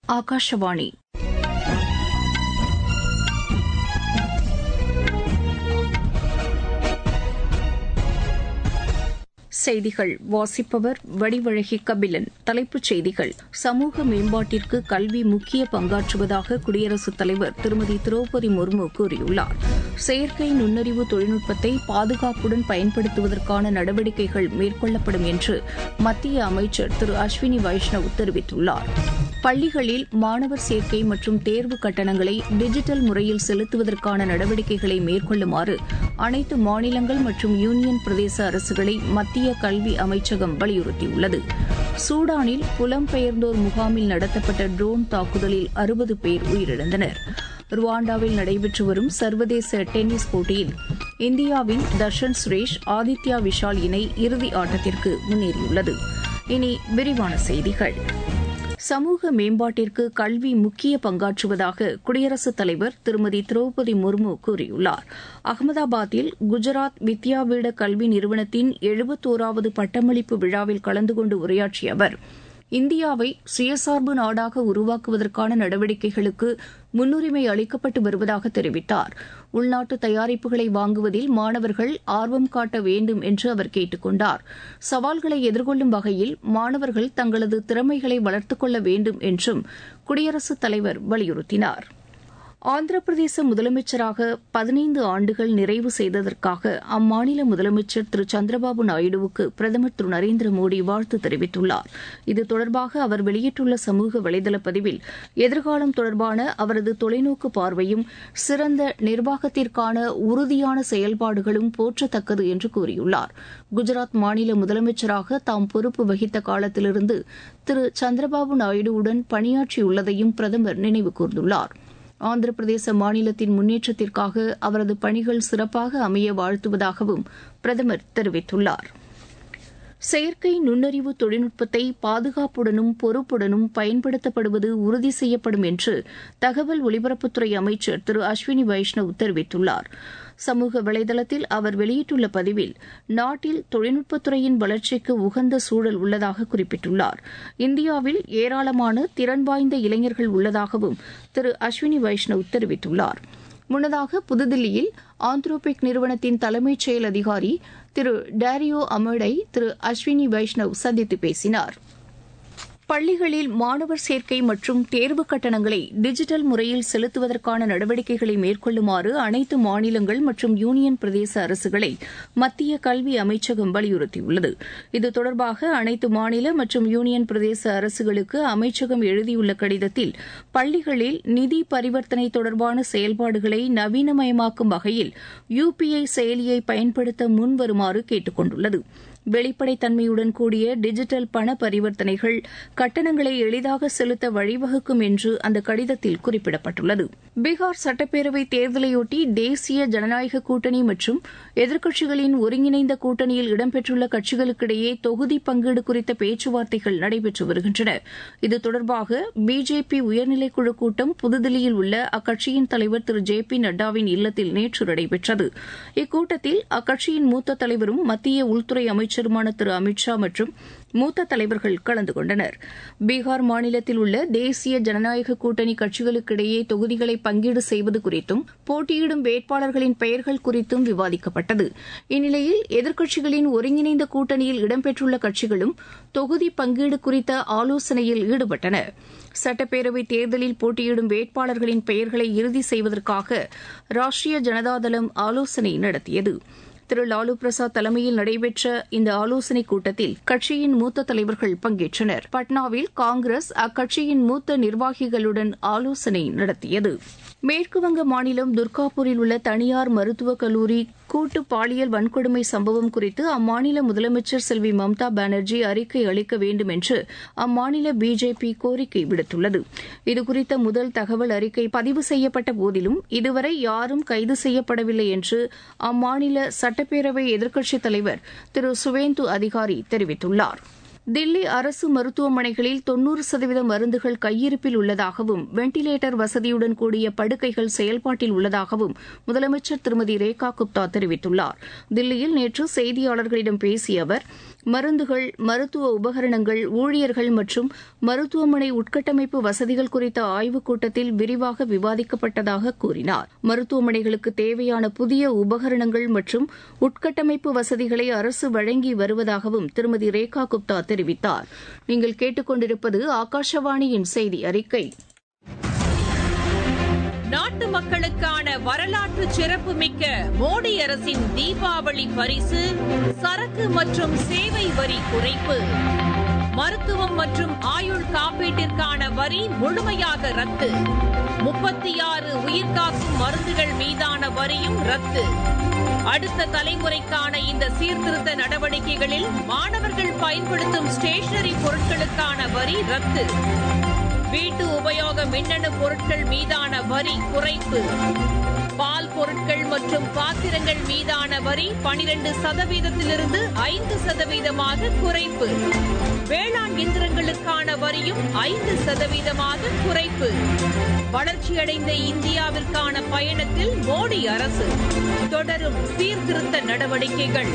ஆகாஷவாணி செய்திகள் வாசிப்பவர் வடிவழகி கபிலன் தலைப்புச் செய்திகள் சமூக மேம்பாட்டிற்கு கல்வி முக்கிய பங்காற்றுவதாக குடியரசுத் தலைவர் திருமதி திரௌபதி முர்மு கூறியுள்ளார் செயற்கை நுண்ணறிவு தொழில்நுட்பத்தை பாதுகாப்புடன் பயன்படுத்துவதற்கான நடவடிக்கைகள் மேற்கொள்ளப்படும் என்று மத்திய அமைச்சர் திரு அஸ்வினி வைஷ்ணவ் தெரிவித்துள்ளார் பள்ளிகளில் மாணவர் சேர்க்கை மற்றும் தேர்வு கட்டணங்களை டிஜிட்டல் முறையில் செலுத்துவதற்கான நடவடிக்கைகளை மேற்கொள்ளுமாறு அனைத்து மாநிலங்கள் மற்றும் யூனியன் பிரதேச அரசுகளை மத்திய கல்வி அமைச்சகம் வலியுறுத்தியுள்ளது சூடானில் புலம்பெயர்ந்தோர் முகாமில் நடத்தப்பட்ட ட்ரோன் தாக்குதலில் அறுபது பேர் உயிரிழந்தனர் ருவாண்டாவில் நடைபெற்று வரும் சர்வதேச டென்னிஸ் போட்டியில் இந்தியாவின் தர்ஷன் சுரேஷ் ஆதித்யா விஷால் இணை இறுதி ஆட்டத்திற்கு முன்னேறியுள்ளது இனி விரிவான செய்திகள் சமூக மேம்பாட்டிற்கு கல்வி முக்கிய பங்காற்றுவதாக குடியரசுத் தலைவர் திருமதி திரௌபதி முர்மு கூறியுள்ளார் அகமதாபாத்தில் குஜராத் வித்யாபீட கல்வி நிறுவனத்தின் எழுபத்தோராவது பட்டமளிப்பு விழாவில் கலந்து கொண்டு உரையாற்றிய அவர் இந்தியாவை சுயசார்பு நாடாக உருவாக்குவதற்கான நடவடிக்கைகளுக்கு முன்னுரிமை அளிக்கப்பட்டு வருவதாக தெரிவித்தார் உள்நாட்டு தயாரிப்புகளை வாங்குவதில் மாணவர்கள் ஆர்வம் காட்ட வேண்டும் என்று அவர் கேட்டுக் கொண்டார் சவால்களை எதிர்கொள்ளும் வகையில் மாணவர்கள் தங்களது திறமைகளை வளர்த்துக் கொள்ள வேண்டும் என்றும் குடியரசுத் தலைவர் வலியுறுத்தினார் ஆந்திர பிரதேச முதலமைச்சராக பதினைந்து ஆண்டுகள் நிறைவு செய்ததற்காக அம்மாநில முதலமைச்சர் திரு சந்திரபாபு நாயுடுவுக்கு பிரதமர் திரு நரேந்திர மோடி வாழ்த்து தெரிவித்துள்ளார் இது தொடர்பாக அவர் வெளியிட்டுள்ள சமூக வலைதள பதிவில் எதிர்காலம் தொடர்பான அவரது தொலைநோக்கு பார்வையும் சிறந்த நிர்வாகத்திற்கான உறுதியான செயல்பாடுகளும் போற்றத்தக்கது என்று கூறியுள்ளார் குஜராத் மாநில முதலமைச்சராக தாம் பொறுப்பு வகித்த காலத்திலிருந்து திரு சந்திரபாபு நாயுடுவுடன் பணியாற்றியுள்ளதையும் பிரதமர் நினைவு கூர்ந்துள்ளார் ஆந்திர பிரதேச மாநிலத்தின் முன்னேற்றத்திற்காக அவரது பணிகள் சிறப்பாக அமைய வாழ்த்துவதாகவும் பிரதமர் தெரிவித்துள்ளார் செயற்கை நுண்ணறிவு தொழில்நுட்பத்தை பாதுகாப்புடனும் பொறுப்புடனும் பயன்படுத்தப்படுவது உறுதி செய்யப்படும் என்று தகவல் ஒலிபரப்புத்துறை அமைச்சர் திரு அஸ்வினி வைஷ்ணவ் தெரிவித்துள்ளார் சமூக வலைதளத்தில் அவர் வெளியிட்டுள்ள பதிவில் நாட்டில் தொழில்நுட்பத்துறையின் வளர்ச்சிக்கு உகந்த சூழல் உள்ளதாக குறிப்பிட்டுள்ளார் இந்தியாவில் ஏராளமான திறன் வாய்ந்த இளைஞர்கள் உள்ளதாகவும் திரு அஸ்வினி வைஷ்ணவ் தெரிவித்துள்ளார் முன்னதாக புதுதில்லியில் ஆந்த்ரோபிக் நிறுவனத்தின் தலைமைச் செயல் அதிகாரி திரு டேரியோ அமடை திரு அஸ்வினி வைஷ்ணவ் சந்தித்து பேசினார் பள்ளிகளில் மாணவர் சேர்க்கை மற்றும் தேர்வு கட்டணங்களை டிஜிட்டல் முறையில் செலுத்துவதற்கான நடவடிக்கைகளை மேற்கொள்ளுமாறு அனைத்து மாநிலங்கள் மற்றும் யூனியன் பிரதேச அரசுகளை மத்திய கல்வி அமைச்சகம் வலியுறுத்தியுள்ளது இது தொடர்பாக அனைத்து மாநில மற்றும் யூனியன் பிரதேச அரசுகளுக்கு அமைச்சகம் எழுதியுள்ள கடிதத்தில் பள்ளிகளில் நிதி பரிவர்த்தனை தொடர்பான செயல்பாடுகளை நவீனமயமாக்கும் வகையில் யுபிஐ செயலியை பயன்படுத்த முன்வருமாறு கேட்டுக் கொண்டுள்ளது வெளிப்படைத்தன்மையுடன் கூடிய டிஜிட்டல் பண பரிவர்த்தனைகள் கட்டணங்களை எளிதாக செலுத்த வழிவகுக்கும் என்று அந்த கடிதத்தில் குறிப்பிடப்பட்டுள்ளது பீகார் சட்டப்பேரவை தேர்தலையொட்டி தேசிய ஜனநாயக கூட்டணி மற்றும் எதிர்க்கட்சிகளின் ஒருங்கிணைந்த கூட்டணியில் இடம்பெற்றுள்ள கட்சிகளுக்கிடையே தொகுதி பங்கீடு குறித்த பேச்சுவார்த்தைகள் நடைபெற்று வருகின்றன இது தொடர்பாக பிஜேபி உயர்நிலைக்குழு கூட்டம் புதுதில்லியில் உள்ள அக்கட்சியின் தலைவர் திரு ஜே பி நட்டாவின் இல்லத்தில் நேற்று நடைபெற்றது இக்கூட்டத்தில் அக்கட்சியின் மூத்த தலைவரும் மத்திய உள்துறை அமைச்சருமான திரு அமித் ஷா மற்றும் மூத்த தலைவர்கள் கலந்து கொண்டனர் பீகார் மாநிலத்தில் உள்ள தேசிய ஜனநாயக கூட்டணி கட்சிகளுக்கிடையே தொகுதிகளை பங்கீடு செய்வது குறித்தும் போட்டியிடும் வேட்பாளர்களின் பெயர்கள் குறித்தும் விவாதிக்கப்பட்டது இந்நிலையில் எதிர்க்கட்சிகளின் ஒருங்கிணைந்த கூட்டணியில் இடம்பெற்றுள்ள கட்சிகளும் தொகுதி பங்கீடு குறித்த ஆலோசனையில் ஈடுபட்டன சட்டப்பேரவை தேர்தலில் போட்டியிடும் வேட்பாளர்களின் பெயர்களை இறுதி செய்வதற்காக ராஷ்டிரிய ஜனதாதளம் ஆலோசனை நடத்தியது திரு லாலு பிரசாத் தலைமையில் நடைபெற்ற இந்த ஆலோசனைக் கூட்டத்தில் கட்சியின் மூத்த தலைவர்கள் பங்கேற்றனர் பட்னாவில் காங்கிரஸ் அக்கட்சியின் மூத்த நிர்வாகிகளுடன் ஆலோசனை நடத்தியது மேற்குவங்க மாநிலம் துர்காபூரில் உள்ள தனியார் மருத்துவக் கல்லூரி கூட்டு பாலியல் வன்கொடுமை சம்பவம் குறித்து அம்மாநில முதலமைச்சர் செல்வி மம்தா பானர்ஜி அறிக்கை அளிக்க வேண்டும் என்று அம்மாநில பிஜேபி கோரிக்கை விடுத்துள்ளது இதுகுறித்த முதல் தகவல் அறிக்கை பதிவு செய்யப்பட்ட போதிலும் இதுவரை யாரும் கைது செய்யப்படவில்லை என்று அம்மாநில சட்டப்பேரவை எதிர்க்கட்சித் தலைவர் திரு சுவேந்து அதிகாரி தெரிவித்துள்ளார் தில்லி அரசு மருத்துவமனைகளில் தொன்னூறு சதவீத மருந்துகள் கையிருப்பில் உள்ளதாகவும் வெண்டிலேட்டர் வசதியுடன் கூடிய படுக்கைகள் செயல்பாட்டில் உள்ளதாகவும் முதலமைச்சர் திருமதி ரேகா குப்தா தெரிவித்துள்ளார் தில்லியில் நேற்று செய்தியாளர்களிடம் பேசிய அவர் மருந்துகள் மருத்துவ உபகரணங்கள் ஊழியர்கள் மற்றும் மருத்துவமனை உட்கட்டமைப்பு வசதிகள் குறித்த ஆய்வுக் கூட்டத்தில் விரிவாக விவாதிக்கப்பட்டதாக கூறினார் மருத்துவமனைகளுக்கு தேவையான புதிய உபகரணங்கள் மற்றும் உட்கட்டமைப்பு வசதிகளை அரசு வழங்கி வருவதாகவும் திருமதி ரேகா குப்தா தெரிவித்தார் நீங்கள் கேட்டுக்கொண்டிருப்பது ஆகாஷவாணியின் செய்தி அறிக்கை நாட்டு மக்களுக்கான வரலாற்று சிறப்புமிக்க மோடி அரசின் தீபாவளி பரிசு சரக்கு மற்றும் சேவை வரி குறைப்பு மருத்துவம் மற்றும் ஆயுள் காப்பீட்டிற்கான வரி முழுமையாக ரத்து முப்பத்தி ஆறு உயிர்காக்கும் மருந்துகள் மீதான வரியும் ரத்து அடுத்த தலைமுறைக்கான இந்த சீர்திருத்த நடவடிக்கைகளில் மாணவர்கள் பயன்படுத்தும் ஸ்டேஷனரி பொருட்களுக்கான வரி ரத்து வீட்டு உபயோக மின்னணு பொருட்கள் மீதான வரி குறைப்பு பால் பொருட்கள் மற்றும் பாத்திரங்கள் மீதான வரி பனிரெண்டு சதவீதத்திலிருந்து ஐந்து சதவீதமாக குறைப்பு வேளாண் இயந்திரங்களுக்கான வரியும் ஐந்து சதவீதமாக குறைப்பு வளர்ச்சியடைந்த இந்தியாவிற்கான பயணத்தில் மோடி அரசு தொடரும் சீர்திருத்த நடவடிக்கைகள்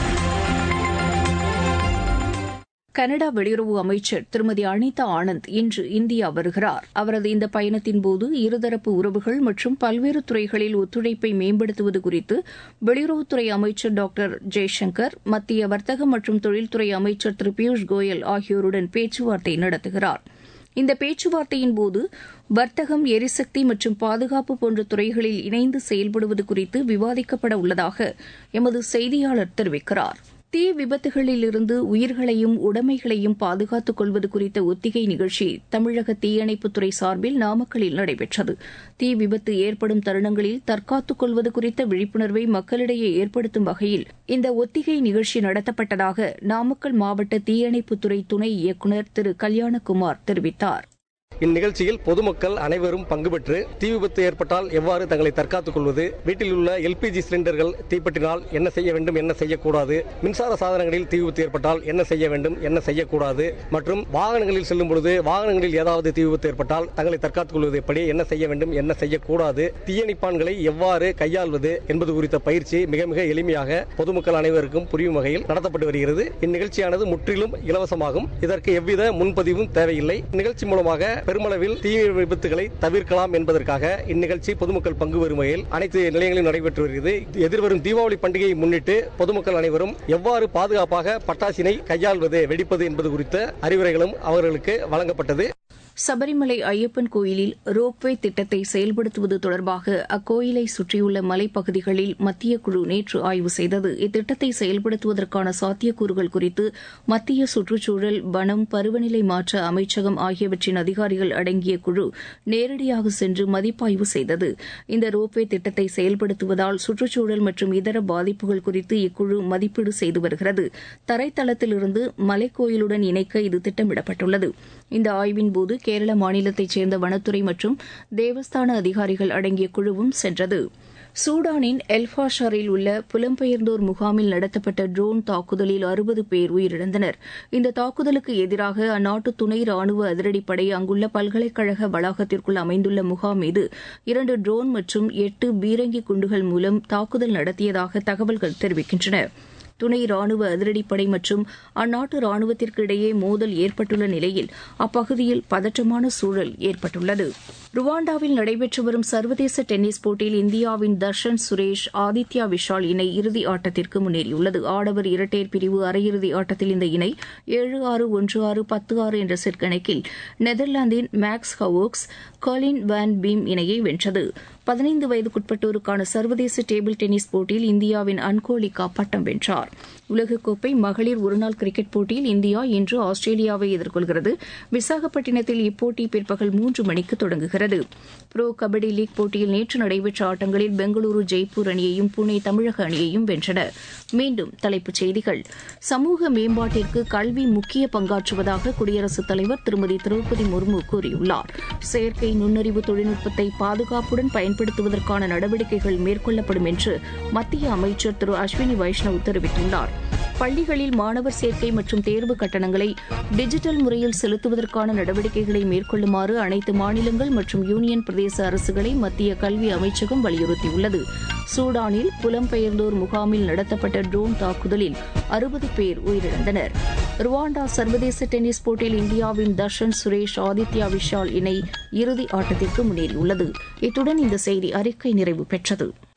கனடா வெளியுறவு அமைச்சர் திருமதி அனிதா ஆனந்த் இன்று இந்தியா வருகிறார் அவரது இந்த பயணத்தின்போது இருதரப்பு உறவுகள் மற்றும் பல்வேறு துறைகளில் ஒத்துழைப்பை மேம்படுத்துவது குறித்து வெளியுறவுத்துறை அமைச்சர் டாக்டர் ஜெய்சங்கர் மத்திய வர்த்தக மற்றும் தொழில்துறை அமைச்சர் திரு பியூஷ் கோயல் ஆகியோருடன் பேச்சுவார்த்தை நடத்துகிறார் இந்த பேச்சுவார்த்தையின் போது வர்த்தகம் எரிசக்தி மற்றும் பாதுகாப்பு போன்ற துறைகளில் இணைந்து செயல்படுவது குறித்து விவாதிக்கப்பட உள்ளதாக எமது செய்தியாளர் தெரிவிக்கிறார் தீ விபத்துகளிலிருந்து உயிர்களையும் உடைமைகளையும் பாதுகாத்துக் கொள்வது குறித்த ஒத்திகை நிகழ்ச்சி தமிழக தீயணைப்புத்துறை சார்பில் நாமக்கலில் நடைபெற்றது தீ விபத்து ஏற்படும் தருணங்களில் தற்காத்துக் கொள்வது குறித்த விழிப்புணர்வை மக்களிடையே ஏற்படுத்தும் வகையில் இந்த ஒத்திகை நிகழ்ச்சி நடத்தப்பட்டதாக நாமக்கல் மாவட்ட தீயணைப்புத்துறை துணை இயக்குநர் திரு கல்யாணகுமார் தெரிவித்தார் இந்நிகழ்ச்சியில் பொதுமக்கள் அனைவரும் பங்கு பெற்று தீ விபத்து ஏற்பட்டால் எவ்வாறு தங்களை தற்காத்துக் கொள்வது வீட்டில் உள்ள எல்பிஜி சிலிண்டர்கள் தீப்பற்றினால் என்ன செய்ய வேண்டும் என்ன செய்யக்கூடாது மின்சார சாதனங்களில் தீ விபத்து ஏற்பட்டால் என்ன செய்ய வேண்டும் என்ன செய்யக்கூடாது மற்றும் வாகனங்களில் செல்லும் பொழுது வாகனங்களில் ஏதாவது தீ விபத்து ஏற்பட்டால் தங்களை தற்காத்துக் கொள்வது எப்படி என்ன செய்ய வேண்டும் என்ன செய்யக்கூடாது தீயணைப்பான்களை எவ்வாறு கையாள்வது என்பது குறித்த பயிற்சி மிக மிக எளிமையாக பொதுமக்கள் அனைவருக்கும் புரியும் வகையில் நடத்தப்பட்டு வருகிறது இந்நிகழ்ச்சியானது முற்றிலும் இலவசமாகும் இதற்கு எவ்வித முன்பதிவும் தேவையில்லை நிகழ்ச்சி மூலமாக பெருமளவில் தீ விபத்துகளை தவிர்க்கலாம் என்பதற்காக இந்நிகழ்ச்சி பொதுமக்கள் பங்கு பெறும் வகையில் அனைத்து நிலையங்களிலும் நடைபெற்று வருகிறது எதிர்வரும் தீபாவளி பண்டிகையை முன்னிட்டு பொதுமக்கள் அனைவரும் எவ்வாறு பாதுகாப்பாக பட்டாசினை கையாள்வது வெடிப்பது என்பது குறித்த அறிவுரைகளும் அவர்களுக்கு வழங்கப்பட்டது சபரிமலை ஐயப்பன் கோயிலில் ரோப்வே திட்டத்தை செயல்படுத்துவது தொடர்பாக அக்கோயிலை சுற்றியுள்ள மலைப்பகுதிகளில் மத்திய குழு நேற்று ஆய்வு செய்தது இத்திட்டத்தை செயல்படுத்துவதற்கான சாத்தியக்கூறுகள் குறித்து மத்திய சுற்றுச்சூழல் வனம் பருவநிலை மாற்ற அமைச்சகம் ஆகியவற்றின் அதிகாரிகள் அடங்கிய குழு நேரடியாக சென்று மதிப்பாய்வு செய்தது இந்த ரோப்வே திட்டத்தை செயல்படுத்துவதால் சுற்றுச்சூழல் மற்றும் இதர பாதிப்புகள் குறித்து இக்குழு மதிப்பீடு செய்து வருகிறது தரைத்தளத்திலிருந்து மலைக்கோயிலுடன் இணைக்க இது திட்டமிடப்பட்டுள்ளது இந்த ஆய்வின்போது கேரள மாநிலத்தைச் சேர்ந்த வனத்துறை மற்றும் தேவஸ்தான அதிகாரிகள் அடங்கிய குழுவும் சென்றது சூடானின் எல்ஃபாஷாரில் உள்ள புலம்பெயர்ந்தோர் முகாமில் நடத்தப்பட்ட ட்ரோன் தாக்குதலில் அறுபது பேர் உயிரிழந்தனர் இந்த தாக்குதலுக்கு எதிராக அந்நாட்டு துணை ராணுவ அதிரடிப்படை அங்குள்ள பல்கலைக்கழக வளாகத்திற்குள் அமைந்துள்ள முகாம் மீது இரண்டு ட்ரோன் மற்றும் எட்டு பீரங்கி குண்டுகள் மூலம் தாக்குதல் நடத்தியதாக தகவல்கள் தெரிவிக்கின்றன துணை ராணுவ அதிரடிப்படை மற்றும் அந்நாட்டு ராணுவத்திற்கு இடையே மோதல் ஏற்பட்டுள்ள நிலையில் அப்பகுதியில் பதற்றமான சூழல் ஏற்பட்டுள்ளது ருவாண்டாவில் நடைபெற்று வரும் சர்வதேச டென்னிஸ் போட்டியில் இந்தியாவின் தர்ஷன் சுரேஷ் ஆதித்யா விஷால் இணை இறுதி ஆட்டத்திற்கு முன்னேறியுள்ளது ஆடவர் இரட்டையர் பிரிவு அரையிறுதி ஆட்டத்தில் இந்த இணை ஏழு ஆறு ஒன்று ஆறு பத்து ஆறு என்ற செட் கணக்கில் நெதர்லாந்தின் மேக்ஸ் ஹவோக்ஸ் காலின் வேன் பீம் இணையை வென்றது பதினைந்து வயதுக்குட்பட்டோருக்கான சர்வதேச டேபிள் டென்னிஸ் போட்டியில் இந்தியாவின் அன்கோலிகா பட்டம் வென்றார் உலகக்கோப்பை மகளிர் ஒருநாள் கிரிக்கெட் போட்டியில் இந்தியா இன்று ஆஸ்திரேலியாவை எதிர்கொள்கிறது விசாகப்பட்டினத்தில் இப்போட்டி பிற்பகல் மூன்று மணிக்கு தொடங்குகிறது புரோ கபடி லீக் போட்டியில் நேற்று நடைபெற்ற ஆட்டங்களில் பெங்களூரு ஜெய்ப்பூர் அணியையும் புனே தமிழக அணியையும் வென்றன மீண்டும் தலைப்புச் செய்திகள் சமூக மேம்பாட்டிற்கு கல்வி முக்கிய பங்காற்றுவதாக குடியரசுத் தலைவர் திருமதி திரௌபதி முர்மு கூறியுள்ளார் செயற்கை நுண்ணறிவு தொழில்நுட்பத்தை பாதுகாப்புடன் பயன்படுத்துவதற்கான நடவடிக்கைகள் மேற்கொள்ளப்படும் என்று மத்திய அமைச்சர் திரு அஸ்வினி வைஷ்ணவ் தெரிவித்துள்ளார் பள்ளிகளில் மாணவர் சேர்க்கை மற்றும் தேர்வு கட்டணங்களை டிஜிட்டல் முறையில் செலுத்துவதற்கான நடவடிக்கைகளை மேற்கொள்ளுமாறு அனைத்து மாநிலங்கள் மற்றும் யூனியன் பிரதேச அரசுகளை மத்திய கல்வி அமைச்சகம் வலியுறுத்தியுள்ளது சூடானில் புலம்பெயர்ந்தோர் முகாமில் நடத்தப்பட்ட ட்ரோன் தாக்குதலில் அறுபது பேர் உயிரிழந்தனர் ருவாண்டா சர்வதேச டென்னிஸ் போட்டியில் இந்தியாவின் தர்ஷன் சுரேஷ் ஆதித்யா விஷால் இணை இறுதி ஆட்டத்திற்கு முன்னேறியுள்ளது இத்துடன் இந்த செய்தி அறிக்கை நிறைவு பெற்றது